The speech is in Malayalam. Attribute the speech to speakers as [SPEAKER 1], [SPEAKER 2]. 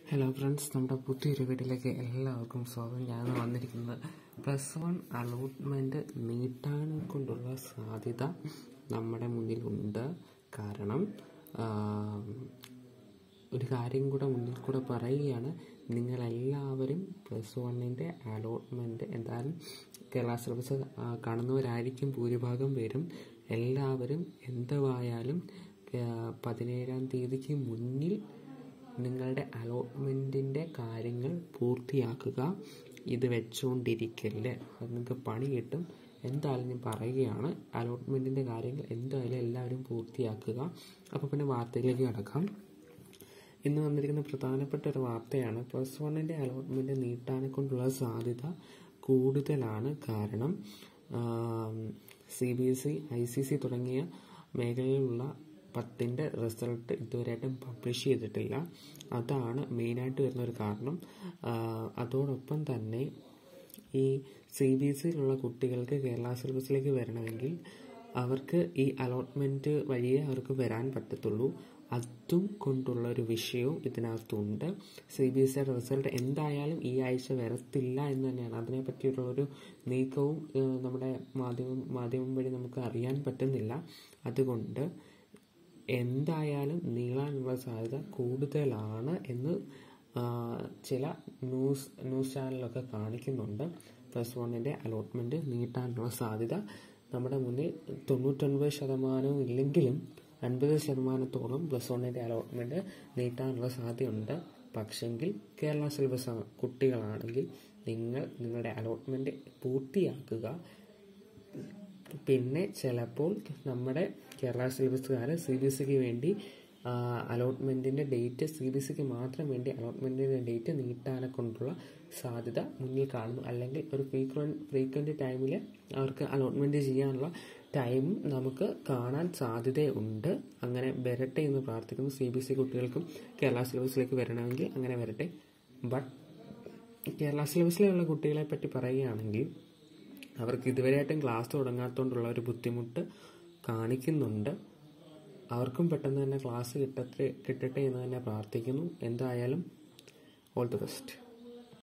[SPEAKER 1] ഹലോ ഫ്രണ്ട്സ് നമ്മുടെ പുതിയൊരു വീഡിയോയിലേക്ക് എല്ലാവർക്കും സ്വാഗതം ഞാൻ വന്നിരിക്കുന്നത് പ്ലസ് വൺ അലോട്ട്മെൻറ്റ് നീട്ടാനെ കൊണ്ടുള്ള സാധ്യത നമ്മുടെ മുന്നിലുണ്ട് കാരണം ആം, ഒരു കാര്യം കൂടെ മുന്നിൽ കൂടെ പറയുകയാണ് നിങ്ങളെല്ലാവരും പ്ലസ് വണ്ണിൻ്റെ അലോട്ട്മെൻറ്റ് എന്തായാലും കേരള സിലബസ് ആ, കാണുന്നവരായിരിക്കും ഭൂരിഭാഗം പേരും എല്ലാവരും എന്തുവായാലും ആ, പതിനേഴാം തീയതിക്ക് മുന്നിൽ നിങ്ങളുടെ അലോട്ട്മെൻറ്റിൻ്റെ കാര്യങ്ങൾ പൂർത്തിയാക്കുക ഇത് വെച്ചുകൊണ്ടിരിക്കല്ലേ അത് നിങ്ങൾക്ക് പണി കിട്ടും എന്തായാലും ഞാൻ പറയുകയാണ് അലോട്ട്മെൻറ്റിൻ്റെ കാര്യങ്ങൾ എന്തായാലും എല്ലാവരും പൂർത്തിയാക്കുക അപ്പോൾ പിന്നെ വാർത്തയിലേക്ക് കിടക്കാം ഇന്ന് വന്നിരിക്കുന്ന പ്രധാനപ്പെട്ട ഒരു വാർത്തയാണ് പ്ലസ് വണ്ണിൻ്റെ അലോട്ട്മെൻറ്റ് നീട്ടാനെ കൊണ്ടുള്ള സാധ്യത കൂടുതലാണ് കാരണം C B S E I C C തുടങ്ങിയ മേഖലയിലുള്ള പത്തിൻ്റെ റിസൾട്ട് ഇതുവരെയായിട്ടും പബ്ലിഷ് ചെയ്തിട്ടില്ല അതാണ് മെയിനായിട്ട് വരുന്ന ഒരു കാരണം ആ, അതോടൊപ്പം തന്നെ ഈ സി ബി എസ് സിയിലുള്ള കുട്ടികൾക്ക് കേരള സിലബസിലേക്ക് വരണമെങ്കിൽ അവർക്ക് ഈ അലോട്ട്മെൻറ്റ് വഴിയേ അവർക്ക് വരാൻ പറ്റത്തുള്ളൂ അതും കൊണ്ടുള്ള ഒരു വിഷയവും ഇതിനകത്തുണ്ട് സി ബി എസ് സിയുടെ റിസൾട്ട് എന്തായാലും ഈ ആഴ്ച വരത്തില്ല എന്ന് തന്നെയാണ് അതിനെ പറ്റിയിട്ടുള്ളൊരു നീക്കവും ഏഹ്, നമ്മുടെ മാധ്യമം മാധ്യമം വഴി നമുക്ക് അറിയാൻ പറ്റുന്നില്ല അതുകൊണ്ട് എന്തായാലും നീളാനുള്ള സാധ്യത കൂടുതലാണ് എന്ന് ആ, ചില ന്യൂസ് ന്യൂസ് ചാനലൊക്കെ കാണിക്കുന്നുണ്ട് പ്ലസ് വണ്ണിൻ്റെ അലോട്ട്മെൻറ്റ് നീട്ടാനുള്ള സാധ്യത നമ്മുടെ മുന്നിൽ തൊണ്ണൂറ്റൊൻപത് ശതമാനവും ഇല്ലെങ്കിലും അൻപത് ശതമാനത്തോളം പ്ലസ് വണ്ണിൻ്റെ അലോട്ട്മെൻറ്റ് നീട്ടാനുള്ള സാധ്യതയുണ്ട് പക്ഷെങ്കിൽ കേരള സിലബസ് കുട്ടികളാണെങ്കിൽ നിങ്ങൾ നിങ്ങളുടെ അലോട്ട്മെൻറ്റ് പൂർത്തിയാക്കുക പിന്നെ ചിലപ്പോൾ നമ്മുടെ കേരള സിലബസുകാർ സി ബി എസ് സിക്ക് വേണ്ടി അലോട്ട്മെൻറ്റിൻ്റെ ഡേറ്റ് സി ബി സിക്ക് മാത്രം വേണ്ടി അലോട്ട്മെൻറ്റിൻ്റെ ഡേറ്റ് നീട്ടാനെ കൊണ്ടുള്ള സാധ്യത മുന്നിൽ കാണുന്നു അല്ലെങ്കിൽ ഒരു ഫ്രീക്വൻറ്റ് ഫ്രീക്വൻറ്റ് ടൈമിൽ അവർക്ക് അലോട്ട്മെൻറ്റ് ചെയ്യാനുള്ള ടൈം നമുക്ക് കാണാൻ സാധ്യതയുണ്ട് അങ്ങനെ വരട്ടെ എന്ന് പ്രാർത്ഥിക്കുന്നു സി ബി എസ് ഇ കുട്ടികൾക്കും കേരള സിലബസിലേക്ക് വരണമെങ്കിൽ അങ്ങനെ വരട്ടെ ബട്ട് കേരള സിലബസിലുള്ള കുട്ടികളെ പറ്റി പറയുകയാണെങ്കിൽ അവർക്ക് ഇതുവരെയായിട്ടും ക്ലാസ് തുടങ്ങാത്തതുകൊണ്ടുള്ള ഒരു ബുദ്ധിമുട്ട് കാണിക്കുന്നുണ്ട് അവർക്കും പെട്ടെന്ന് തന്നെ ക്ലാസ് കിട്ടട്ടെ കിട്ടട്ടെ എന്ന് തന്നെ പ്രാർത്ഥിക്കുന്നു എന്തായാലും ഓൾ ദി ബെസ്റ്റ്